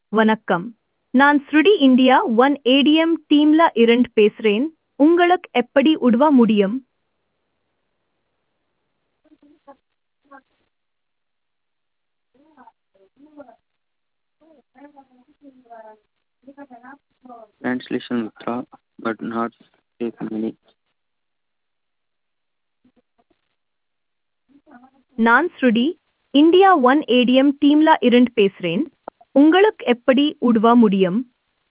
வணக்கம் நான் ஸ்ருடி இந்தியா ஒன் ஏடிஎம் டீம்ல இருந்து பேசுறேன் உங்களுக்கு எப்படி உதவ முடியும் Translation withdraw but not take money. நான் ஸ்ருடி இந்தியா ஒன் ஏடிஎம் டீம்ல இருந்து பேசுறேன் உங்களுக்கு எப்படி உதவ முடியும்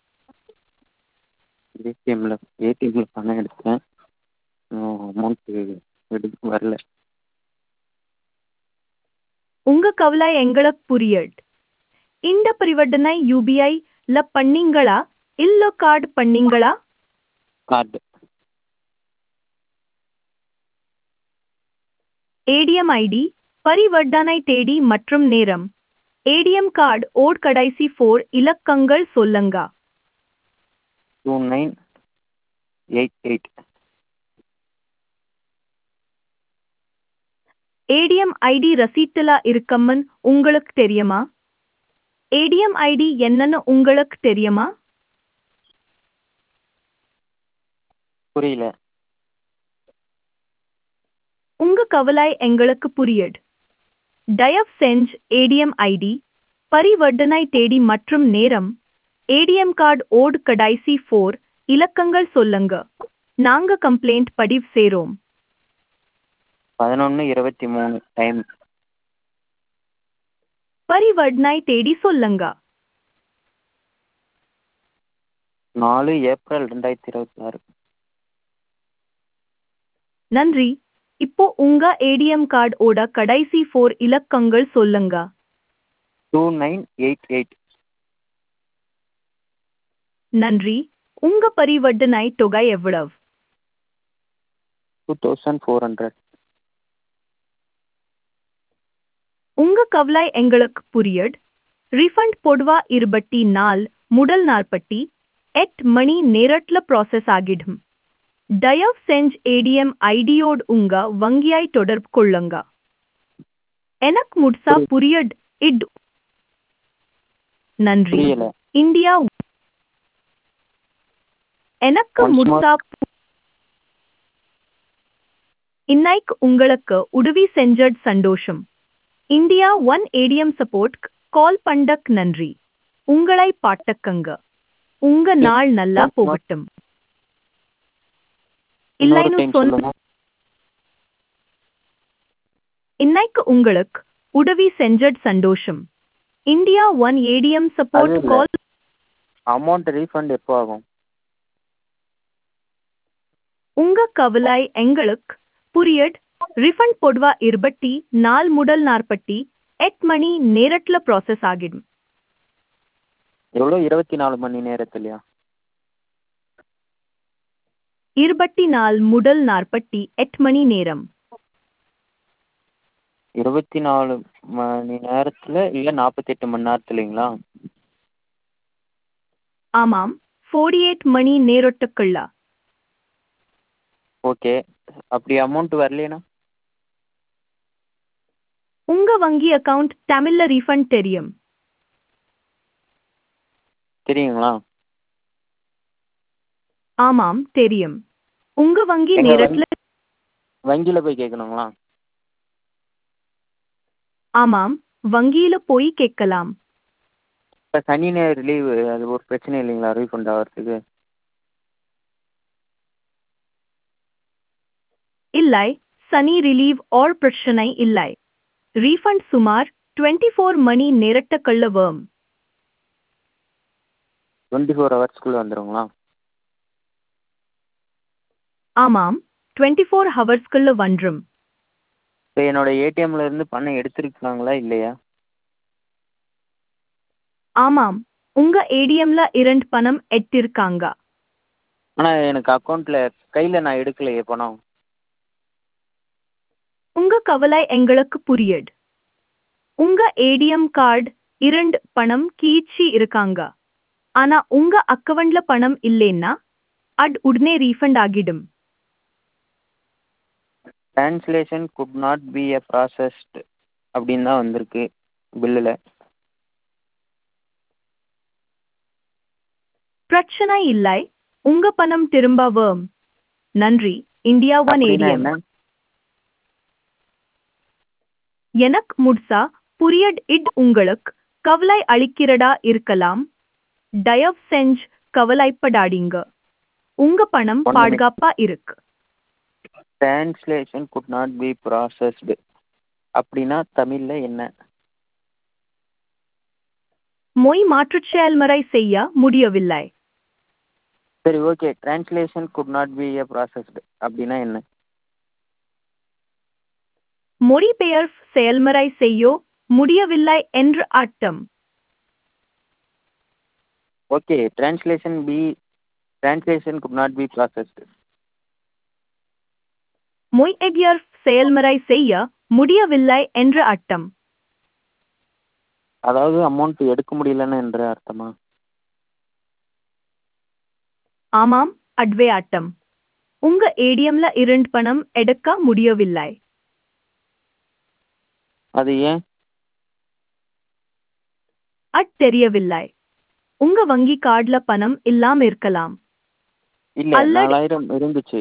ஏடிஎம்ல ஏடிஎம்ல பணம் எடுத்தேன் அமௌண்ட்டு எடுக்க வரல உங்க கவலை எங்களுக்கு புரியுது இந்த பரிவர்த்தனை யூபிஐ ல பண்ணீங்களா இல்ல கார்டு பண்ணீங்களா கார்டு ஏடிஎம் ஐடி பரிவர்த்தனை தேதி மற்றும் நேரம் ஏடிஎம் கார்டு ஓட் கடைசி ஃபோர் இலக்கங்கள் சொல்லுங்க two nine eight eight ATM ID ரசீட்டுல இருக்கம்மன் உங்களுக்கு தெரியுமா ஏடிஎம் ஐடி என்னன்னு உங்களுக்கு தெரியுமா புரியல உங்க கவலை எங்களுக்கு புரியுது தயவு செஞ்சு ஏடிஎம் ஐடி பரிவர்த்தனை தேதி மற்றும் நேரம் ஏடிஎம் கார்டு ஓடு கடைசி ஃபோர் இலக்கங்கள் சொல்லுங்க நாங்க கம்ப்ளைண்ட் பதிவு செய்றோம் பதினொன்று இருபத்தி மூணு டைம் பரிவர்த்தனை தேதி சொல்லுங்க நாலு ஏப்ரல் ரெண்டாயிரத்தி இருபத்தி ஆறு நன்றி இப்போ உங்க ஏடிஎம் கார்டு ஓட கடைசி ஃபோர் இலக்கங்கள் சொல்லுங்க டூ நைன் எயிட் எயிட் நன்றி உங்க பரிவர்த்தனை தொகை எவ்வளவு டூ தௌசண்ட் ஃபோர் ஹண்ட்ரட் உங்க கவலை எங்களுக்கு புரியுது ரிஃபண்ட் போடுவா இருபத்தி நாள் முதல் நாற்பத்தி எட் மணி நேரட்ல ப்ராசஸ் ஆகிடும் தயவு செஞ்சு ஏடிஎம் ஐடியோடு உங்க வங்கியாய் தொடர்பு கொள்ளுங்க எனக்கு முட்சா புரியுது இட் நன்றி புரியல இந்தியா எனக்கு Once more. முட்சா இன்னைக்கு உங்களுக்கு உதவி செஞ்சது சந்தோஷம் India one ATM support call பண்டக் நன்றி உங்களை பாட்டக்கங்க உங்க நாள் நல்லா Once more. போகட்டும் இன்னொரு இல்லைன்னு டைம் சொன்ன சொல்லுங்க இன்னைக்கு உங்களுக்கு உதவி செஞ்சது சந்தோஷம் இந்தியா ஒன் ஏடிஎம் சப்போர்ட் அது இல்ல. கால் அமௌண்ட் ரீஃபண்ட் எப்போ ஆகும் உங்க கவலை எங்களுக்கு புரியுது ரிஃபண்ட் போடுவா இருபத்தி நாள் முதல் நாற்பத்தி எட் மணி நேரட்ல ப்ராசஸ் ஆகிடும் எவ்வளோ இருபத்தி நாலு மணி நேரத்துலையா இருபத்தி நாள் முதல் நாற்பத்தி எட் மணி நேரம் இருபத்தி நாலு மணி நேரத்தில் இல்லை நாற்பத்தெட்டு மணி நேரத்துலைங்களா ஆமாம் ஃபோர்டி எயிட் மணி நேரத்துக்குள்ள ஓகே அப்படி அமௌண்ட் வரலைனா உங்க வங்கி அக்கவுண்ட் தமிழ்ல ரீஃபண்ட் தெரியும் தெரியுங்களா ஆமாம் தெரியும் உங்க வங்கி எங்க நேரத்துல வங்கியில் போய் கேட்கணுங்களா ஆமாம் வங்கியில போய் கேட்கலாம் இப்போ சனி ஞாயிறு லீவு அது ஒரு பிரச்சனை இல்லைங்களா ரீஃபண்ட் ஆகிறதுக்கு இல்லை சனி ரிலீவ் ஆர் பிரச்சனை இல்லை ரீஃபண்ட் சுமார் டுவெண்ட்டி ஃபோர் மணி நேரத்துக்குள்ள வரும் டுவெண்ட்டி ஃபோர் ஹவர்ஸ்க்குள்ளே வந்துடுங்களா ஆமாம் டுவெண்ட்டி ஃபோர் ஹவர்ஸ்க்குள்ள வந்துரும் இப்போ என்னோட ஏடிஎம்ல இருந்து பணம் எடுத்திருக்காங்களா இல்லையா ஆமாம் உங்க ஏடிஎம்ல இரண்டு பணம் எட்டிருக்காங்க ஆனால் எனக்கு அக்கௌண்ட்டில் கையில் நான் எடுக்கலையே பணம் உங்க கவலை எங்களுக்கு புரியுது உங்க ஏடிஎம் கார்டு இரண்டு பணம் கீச்சி இருக்காங்க ஆனா உங்க அக்கவுண்ட்ல பணம் இல்லைன்னா அது உடனே ரீஃபண்ட் ஆகிடும் translation could not be a processed அப்படின்னு தான் வந்திருக்கு பில்லில் பிரச்சனை இல்லை உங்க பணம் திரும்ப வரும் நன்றி இந்தியா ஒன் அப்படின்னா ஏடிஎம் என்ன எனக்கு முட்சா புரியட் இட் உங்களுக்கு கவலை அளிக்கிறதா இருக்கலாம் தயவு செஞ்சு கவலைப்படாதீங்க உங்க பணம் ஒண்ணுமே- பாதுகாப்பா இருக்கு translation could not be processed அப்படின்னா தமிழில் என்ன மொய் மாற்றுச் செயல்முறை செய்ய முடியவில்லை சரி okay translation could not be a processed அப்படின்னா என்ன மொழிபெயர் செயல்முறை செய்ய முடியவில்லை என்று அர்த்தம் okay translation be translation could not be processed மொய்எகியர் செயல்முறை செய்ய முடியவில்லை என்று அர்த்தம் அதாவது அமௌண்ட் எடுக்க முடியலன்னு என்ற அர்த்தமா ஆமாம் அட்வே அர்த்தம் உங்க ஏடிஎம்ல இருந்து பணம் எடுக்க முடியவில்லை அது ஏன் அட் தெரியவில்லை உங்க வங்கி கார்டுல பணம் இல்லாம இருக்கலாம் இல்லை அல்லது- நாலாயிரம் இருந்துச்சு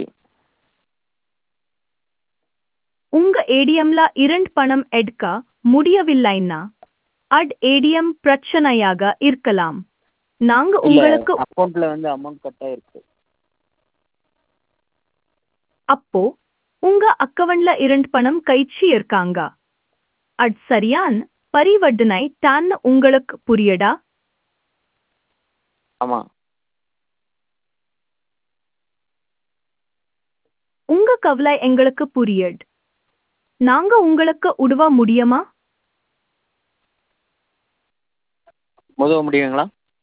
உங்க ஏடிஎம்ல இருந்து பணம் எடுக்க முடியவில்லைன்னா அட் ஏடிஎம் பிரச்சனையாக இருக்கலாம் நாங்க இல்லை உங்களுக்கு அக்கௌண்ட்டில் வந்து அமௌண்ட் கட் ஆயிருக்கு அப்போ உங்க அக்கவுண்ட்ல இருந்து பணம் கைச்சி இருக்காங்க அட் சரியான் பரிவர்த்தனை தான் உங்களுக்கு புரியடா ஆமாம் உங்க கவலை எங்களுக்கு புரியட் நாங்க உங்களுக்கு உதவ முடியுமா உதவ முடியுங்களா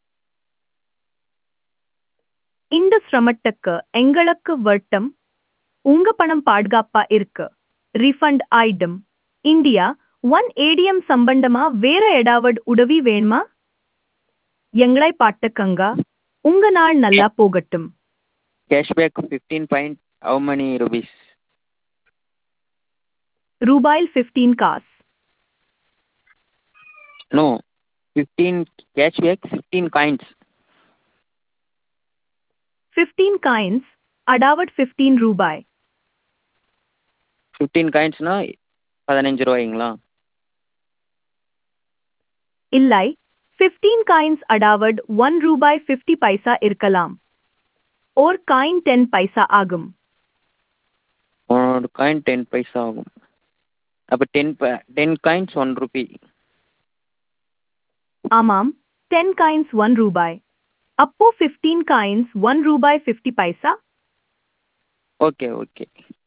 இந்த சிரமத்துக்கு எங்களுக்கு வட்டம் உங்க பணம் பாதுகாப்பா இருக்கு ரீஃபண்ட் ஆயிடும் இந்தியா ஒன் ஏடிஎம் சம்பந்தமா வேற ஏதாவது உதவி வேணுமா எங்களை பாட்டுக்கங்க உங்க நாள் நல்லா போகட்டும் cashback fifteen point how many rupees ரூபாயில் fifteen cause no fifteen cashback fifteen coins fifteen coins அடாவட் ஃபிஃப்டீன் ரூபாய் ஃபிஃப்டீன் காயின்ஸ்னா பதினஞ்சு ரூபாய்ங்களா இல்லை ஃபிஃப்டீன் காயின்ஸ் அடாவட் ஒன் ரூபாய் ஃபிஃப்டி பைசா இருக்கலாம் ஓர் காயின் டென் பைசா ஆகும் ஒரு காயின் டென் பைசா ஆகும் அப்போ ten ten coins one rupee ஆமாம் டென் காயின்ஸ் ஒன் ரூபாய் அப்போ ஃபிஃப்டீன் காயின்ஸ் ஒன் ரூபாய் ஃபிஃப்டி பைசா ஓகே ஓகே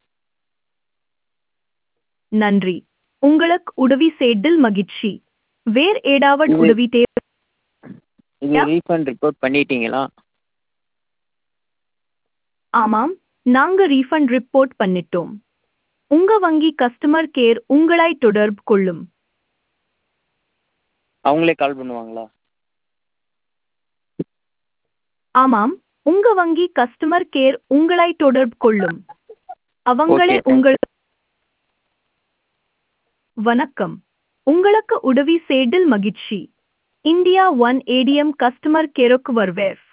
நன்றி உங்களுக்கு உதவி செய்தல் மகிழ்ச்சி வேர் ஏடாவட் இது- உதவி தேவை இது Yeah. ரீஃபண்ட் ரிப்போர்ட் பண்ணிட்டீங்களா ஆமாம் நாங்க ரீஃபண்ட் ரிப்போர்ட் பண்ணிட்டோம் உங்க வங்கி கஸ்டமர் கேர் உங்களை தொடர்பு கொள்ளும் அவங்களே கால் பண்ணுவாங்களா ஆமாம் உங்க வங்கி கஸ்டமர் கேர் உங்களை தொடர்பு கொள்ளும் அவங்களே Okay, thank உங்கள் வணக்கம் உங்களுக்கு உதவி செய்தல் மகிழ்ச்சி இந்தியா ஒன் ஏடிஎம் கஸ்டமர் கேருக்கு வருவேர்